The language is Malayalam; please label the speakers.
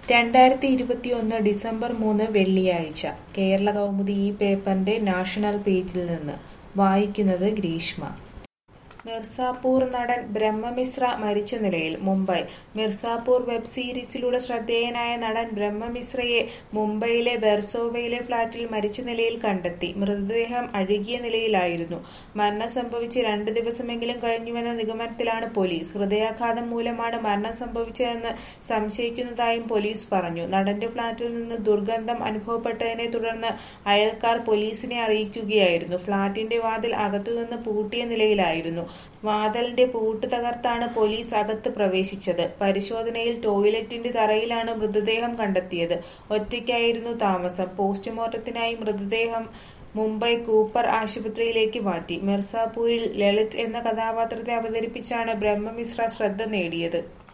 Speaker 1: രണ്ടായിരത്തി ഇരുപത്തിയൊന്ന് ഡിസംബർ മൂന്ന് വെള്ളിയാഴ്ച കേരള കൗമുദി ഈ പേപ്പറിന്റെ നാഷണൽ പേജിൽ നിന്ന് വായിക്കുന്നത് ഗ്രീഷ്മ മിർസാപൂർ നടൻ ബ്രഹ്മമിശ്ര മരിച്ച നിലയിൽ മുംബൈ മിർസാപൂർ വെബ് സീരീസിലൂടെ ശ്രദ്ധേയനായ നടൻ ബ്രഹ്മമിശ്രയെ മുംബൈയിലെ വെർസോവയിലെ ഫ്ളാറ്റിൽ മരിച്ച നിലയിൽ കണ്ടെത്തി മൃതദേഹം അഴുകിയ നിലയിലായിരുന്നു മരണം സംഭവിച്ച് രണ്ട് ദിവസമെങ്കിലും കഴിഞ്ഞുവെന്ന നിഗമനത്തിലാണ് പോലീസ് ഹൃദയാഘാതം മൂലമാണ് മരണം സംഭവിച്ചതെന്ന് സംശയിക്കുന്നതായും പോലീസ് പറഞ്ഞു നടന്റെ ഫ്ളാറ്റിൽ നിന്ന് ദുർഗന്ധം അനുഭവപ്പെട്ടതിനെ തുടർന്ന് അയൽക്കാർ പോലീസിനെ അറിയിക്കുകയായിരുന്നു ഫ്ളാറ്റിന്റെ വാതിൽ അകത്തുനിന്ന് പൂട്ടിയ നിലയിലായിരുന്നു വാതിലിന്റെ പൂട്ട് തകർത്താണ് പോലീസ് അകത്ത് പ്രവേശിച്ചത് പരിശോധനയിൽ ടോയ്ലറ്റിന്റെ തറയിലാണ് മൃതദേഹം കണ്ടെത്തിയത് ഒറ്റയ്ക്കായിരുന്നു താമസം പോസ്റ്റ്മോർട്ടത്തിനായി മൃതദേഹം മുംബൈ കൂപ്പർ ആശുപത്രിയിലേക്ക് മാറ്റി മിർസാപൂരിൽ ലളിത് എന്ന കഥാപാത്രത്തെ അവതരിപ്പിച്ചാണ് ബ്രഹ്മമിശ്ര ശ്രദ്ധ നേടിയത്